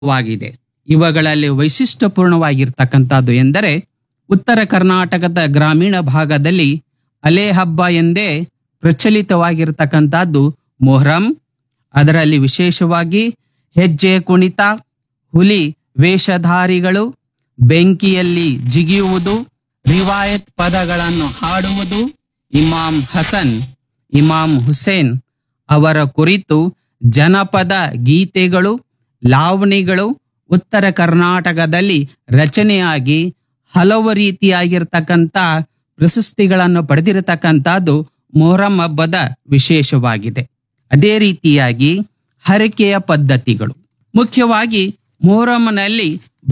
ವಾಗಿದೆ ಇವುಗಳಲ್ಲಿ ವೈಶಿಷ್ಟ್ಯಪೂರ್ಣವಾಗಿರ್ತಕ್ಕಂಥದ್ದು ಎಂದರೆ ಉತ್ತರ ಕರ್ನಾಟಕದ ಗ್ರಾಮೀಣ ಭಾಗದಲ್ಲಿ ಅಲೆ ಹಬ್ಬ ಎಂದೇ ಪ್ರಚಲಿತವಾಗಿರ್ತಕ್ಕಂಥದ್ದು ಮೊಹರಂ ಅದರಲ್ಲಿ ವಿಶೇಷವಾಗಿ ಹೆಜ್ಜೆ ಕುಣಿತ ಹುಲಿ ವೇಷಧಾರಿಗಳು ಬೆಂಕಿಯಲ್ಲಿ ಜಿಗಿಯುವುದು ರಿವಾಯತ್ ಪದಗಳನ್ನು ಹಾಡುವುದು ಇಮಾಮ್ ಹಸನ್ ಇಮಾಮ್ ಹುಸೇನ್ ಅವರ ಕುರಿತು ಜನಪದ ಗೀತೆಗಳು ಲಾವಣಿಗಳು ಉತ್ತರ ಕರ್ನಾಟಕದಲ್ಲಿ ರಚನೆಯಾಗಿ ಹಲವು ರೀತಿಯಾಗಿರ್ತಕ್ಕಂಥ ಪ್ರಶಸ್ತಿಗಳನ್ನು ಪಡೆದಿರತಕ್ಕಂಥದ್ದು ಮೊಹರಂ ಹಬ್ಬದ ವಿಶೇಷವಾಗಿದೆ ಅದೇ ರೀತಿಯಾಗಿ ಹರಕೆಯ ಪದ್ಧತಿಗಳು ಮುಖ್ಯವಾಗಿ ಮೊಹರಂನಲ್ಲಿ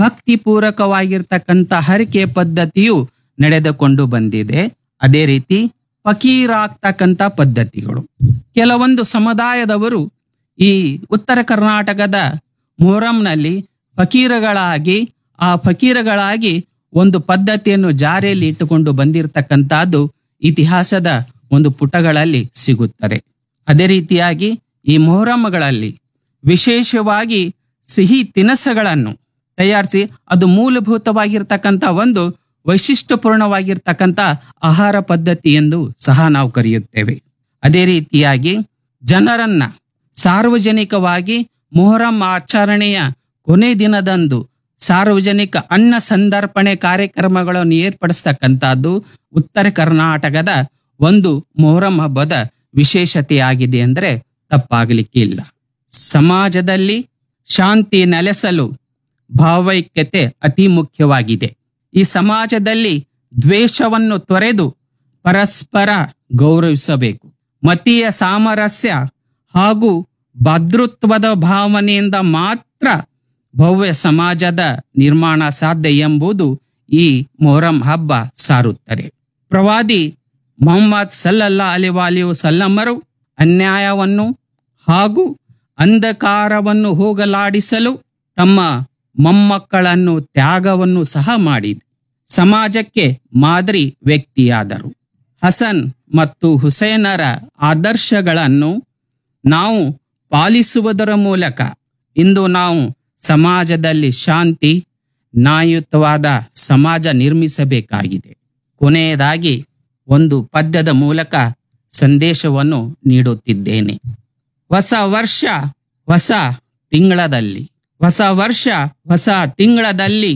ಭಕ್ತಿಪೂರ್ವಕವಾಗಿರ್ತಕ್ಕಂಥ ಹರಕೆ ಪದ್ಧತಿಯು ನಡೆದುಕೊಂಡು ಬಂದಿದೆ ಅದೇ ರೀತಿ ಫಕೀರಾಗ್ತಕ್ಕಂಥ ಪದ್ಧತಿಗಳು ಕೆಲವೊಂದು ಸಮುದಾಯದವರು ಈ ಉತ್ತರ ಕರ್ನಾಟಕದ ಮೊಹರಂನಲ್ಲಿ ಫಕೀರಗಳಾಗಿ ಆ ಫಕೀರಗಳಾಗಿ ಒಂದು ಪದ್ಧತಿಯನ್ನು ಜಾರಿಯಲ್ಲಿ ಇಟ್ಟುಕೊಂಡು ಬಂದಿರತಕ್ಕಂಥದ್ದು ಇತಿಹಾಸದ ಒಂದು ಪುಟಗಳಲ್ಲಿ ಸಿಗುತ್ತದೆ ಅದೇ ರೀತಿಯಾಗಿ ಈ ಮೊಹರಂಗಳಲ್ಲಿ ವಿಶೇಷವಾಗಿ ಸಿಹಿ ತಿನಸುಗಳನ್ನು ತಯಾರಿಸಿ ಅದು ಮೂಲಭೂತವಾಗಿರ್ತಕ್ಕಂಥ ಒಂದು ವೈಶಿಷ್ಟ್ಯಪೂರ್ಣವಾಗಿರ್ತಕ್ಕಂಥ ಆಹಾರ ಪದ್ಧತಿ ಎಂದು ಸಹ ನಾವು ಕರೆಯುತ್ತೇವೆ ಅದೇ ರೀತಿಯಾಗಿ ಜನರನ್ನ ಸಾರ್ವಜನಿಕವಾಗಿ ಮೊಹರಂ ಆಚರಣೆಯ ಕೊನೆ ದಿನದಂದು ಸಾರ್ವಜನಿಕ ಅನ್ನ ಸಂದರ್ಪಣೆ ಕಾರ್ಯಕ್ರಮಗಳನ್ನು ಏರ್ಪಡಿಸ್ತಕ್ಕಂಥದ್ದು ಉತ್ತರ ಕರ್ನಾಟಕದ ಒಂದು ಮೊಹರಂ ಹಬ್ಬದ ವಿಶೇಷತೆಯಾಗಿದೆ ಅಂದರೆ ತಪ್ಪಾಗಲಿಕ್ಕೆ ಇಲ್ಲ ಸಮಾಜದಲ್ಲಿ ಶಾಂತಿ ನೆಲೆಸಲು ಭಾವೈಕ್ಯತೆ ಅತಿ ಮುಖ್ಯವಾಗಿದೆ ಈ ಸಮಾಜದಲ್ಲಿ ದ್ವೇಷವನ್ನು ತೊರೆದು ಪರಸ್ಪರ ಗೌರವಿಸಬೇಕು ಮತೀಯ ಸಾಮರಸ್ಯ ಹಾಗೂ ಭದ್ರತ್ವದ ಭಾವನೆಯಿಂದ ಮಾತ್ರ ಭವ್ಯ ಸಮಾಜದ ನಿರ್ಮಾಣ ಸಾಧ್ಯ ಎಂಬುದು ಈ ಮೊಹರಂ ಹಬ್ಬ ಸಾರುತ್ತದೆ ಪ್ರವಾದಿ ಮೊಹಮ್ಮದ್ ಸಲ್ಲಲ್ಲ ಅಲಿವಾಲಿಯು ಸಲ್ಲಮ್ಮರು ಅನ್ಯಾಯವನ್ನು ಹಾಗೂ ಅಂಧಕಾರವನ್ನು ಹೋಗಲಾಡಿಸಲು ತಮ್ಮ ಮೊಮ್ಮಕ್ಕಳನ್ನು ತ್ಯಾಗವನ್ನು ಸಹ ಮಾಡಿದೆ ಸಮಾಜಕ್ಕೆ ಮಾದರಿ ವ್ಯಕ್ತಿಯಾದರು ಹಸನ್ ಮತ್ತು ಹುಸೇನರ ಆದರ್ಶಗಳನ್ನು ನಾವು ಪಾಲಿಸುವುದರ ಮೂಲಕ ಇಂದು ನಾವು ಸಮಾಜದಲ್ಲಿ ಶಾಂತಿ ನ್ಯಾಯಯುತವಾದ ಸಮಾಜ ನಿರ್ಮಿಸಬೇಕಾಗಿದೆ ಕೊನೆಯದಾಗಿ ಒಂದು ಪದ್ಯದ ಮೂಲಕ ಸಂದೇಶವನ್ನು ನೀಡುತ್ತಿದ್ದೇನೆ ಹೊಸ ವರ್ಷ ಹೊಸ ತಿಂಗಳದಲ್ಲಿ ಹೊಸ ವರ್ಷ ಹೊಸ ತಿಂಗಳದಲ್ಲಿ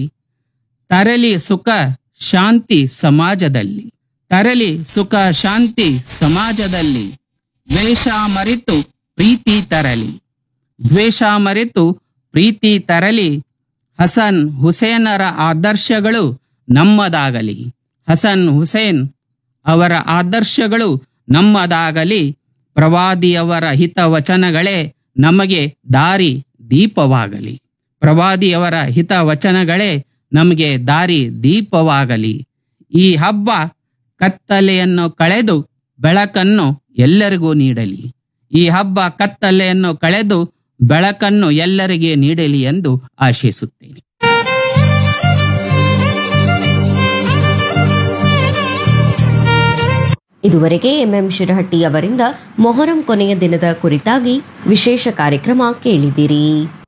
ತರಲಿ ಸುಖ ಶಾಂತಿ ಸಮಾಜದಲ್ಲಿ ತರಲಿ ಸುಖ ಶಾಂತಿ ಸಮಾಜದಲ್ಲಿ ದ್ವೇಷ ಮರೆತು ಪ್ರೀತಿ ತರಲಿ ದ್ವೇಷ ಮರೆತು ಪ್ರೀತಿ ತರಲಿ ಹಸನ್ ಹುಸೇನರ ಆದರ್ಶಗಳು ನಮ್ಮದಾಗಲಿ ಹಸನ್ ಹುಸೇನ್ ಅವರ ಆದರ್ಶಗಳು ನಮ್ಮದಾಗಲಿ ಪ್ರವಾದಿಯವರ ಹಿತವಚನಗಳೇ ನಮಗೆ ದಾರಿ ದೀಪವಾಗಲಿ ಪ್ರವಾದಿಯವರ ಹಿತವಚನಗಳೇ ನಮಗೆ ದಾರಿ ದೀಪವಾಗಲಿ ಈ ಹಬ್ಬ ಕತ್ತಲೆಯನ್ನು ಕಳೆದು ಬೆಳಕನ್ನು ಎಲ್ಲರಿಗೂ ನೀಡಲಿ ಈ ಹಬ್ಬ ಕತ್ತಲೆಯನ್ನು ಕಳೆದು ಬೆಳಕನ್ನು ಎಲ್ಲರಿಗೆ ನೀಡಲಿ ಎಂದು ಆಶಿಸುತ್ತೇನೆ ಇದುವರೆಗೆ ಎಂಎಂ ಶಿರಹಟ್ಟಿ ಅವರಿಂದ ಮೊಹರಂ ಕೊನೆಯ ದಿನದ ಕುರಿತಾಗಿ ವಿಶೇಷ ಕಾರ್ಯಕ್ರಮ ಕೇಳಿದಿರಿ